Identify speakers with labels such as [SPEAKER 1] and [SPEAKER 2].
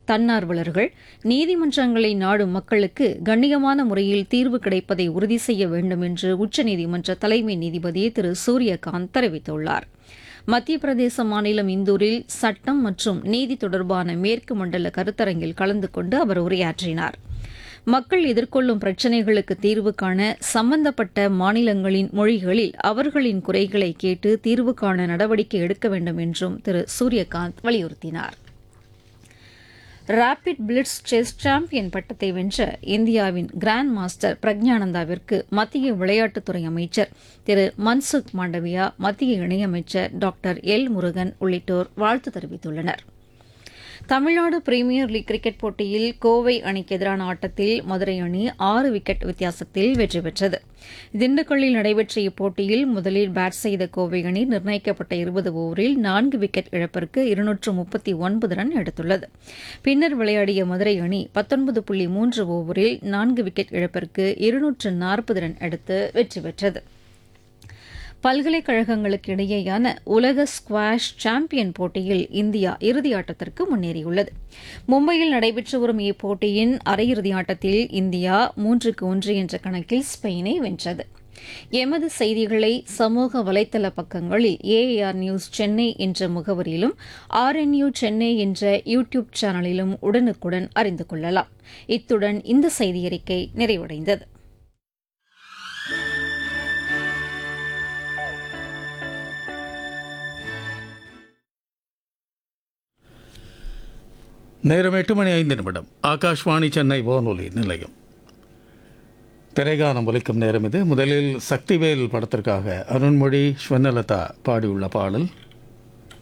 [SPEAKER 1] தன்னார்வலர்கள் நீதிமன்றங்களை நாடும் மக்களுக்கு கண்ணியமான முறையில் தீர்வு கிடைப்பதை உறுதி செய்ய வேண்டும் என்று உச்சநீதிமன்ற தலைமை நீதிபதி திரு சூரியகாந்த் தெரிவித்துள்ளார் மத்திய பிரதேச மாநிலம் இந்தூரில் சட்டம் மற்றும் நீதி தொடர்பான மேற்கு மண்டல கருத்தரங்கில் கலந்து கொண்டு அவர் உரையாற்றினார் மக்கள் எதிர்கொள்ளும் பிரச்சினைகளுக்கு தீர்வு காண சம்பந்தப்பட்ட மாநிலங்களின் மொழிகளில் அவர்களின் குறைகளை கேட்டு தீர்வு காண நடவடிக்கை எடுக்க வேண்டும் என்றும் திரு சூரியகாந்த் வலியுறுத்தினார் ரேபிட் பிளிட்ஸ் செஸ் சாம்பியன் பட்டத்தை வென்ற இந்தியாவின் கிராண்ட் மாஸ்டர் பிரக்ஞானந்தாவிற்கு மத்திய விளையாட்டுத்துறை அமைச்சர் திரு மன்சுக் மாண்டவியா மத்திய இணையமைச்சர் டாக்டர் எல் முருகன் உள்ளிட்டோர் வாழ்த்து தெரிவித்துள்ளனா் தமிழ்நாடு பிரீமியர் லீக் கிரிக்கெட் போட்டியில் கோவை அணிக்கு எதிரான ஆட்டத்தில் மதுரை அணி ஆறு விக்கெட் வித்தியாசத்தில் வெற்றி பெற்றது திண்டுக்கல்லில் நடைபெற்ற இப்போட்டியில் முதலில் பேட் செய்த கோவை அணி நிர்ணயிக்கப்பட்ட இருபது ஓவரில் நான்கு விக்கெட் இழப்பிற்கு இருநூற்று முப்பத்தி ஒன்பது ரன் எடுத்துள்ளது பின்னர் விளையாடிய மதுரை அணி பத்தொன்பது புள்ளி மூன்று ஓவரில் நான்கு விக்கெட் இழப்பிற்கு இருநூற்று நாற்பது ரன் எடுத்து வெற்றி பெற்றது பல்கலைக்கழகங்களுக்கு இடையேயான உலக ஸ்குவாஷ் சாம்பியன் போட்டியில் இந்தியா இறுதி ஆட்டத்திற்கு முன்னேறியுள்ளது மும்பையில் நடைபெற்று வரும் இப்போட்டியின் அரையிறுதி ஆட்டத்தில் இந்தியா மூன்றுக்கு ஒன்று என்ற கணக்கில் ஸ்பெயினை வென்றது எமது செய்திகளை சமூக வலைதள பக்கங்களில் ஏஆர் நியூஸ் சென்னை என்ற முகவரியிலும் ஆர்என்யூ சென்னை என்ற யூ டியூப் சேனலிலும் உடனுக்குடன் அறிந்து கொள்ளலாம் இத்துடன் இந்த செய்தியறிக்கை நிறைவடைந்தது
[SPEAKER 2] நேரம் எட்டு மணி ஐந்து நிமிடம் ஆகாஷ்வாணி சென்னை வானொலி நிலையம் திரைகானம் ஒலிக்கும் நேரம் இது முதலில் சக்திவேல் படத்திற்காக அருண்மொழி ஸ்வர்ணலதா பாடியுள்ள பாடல்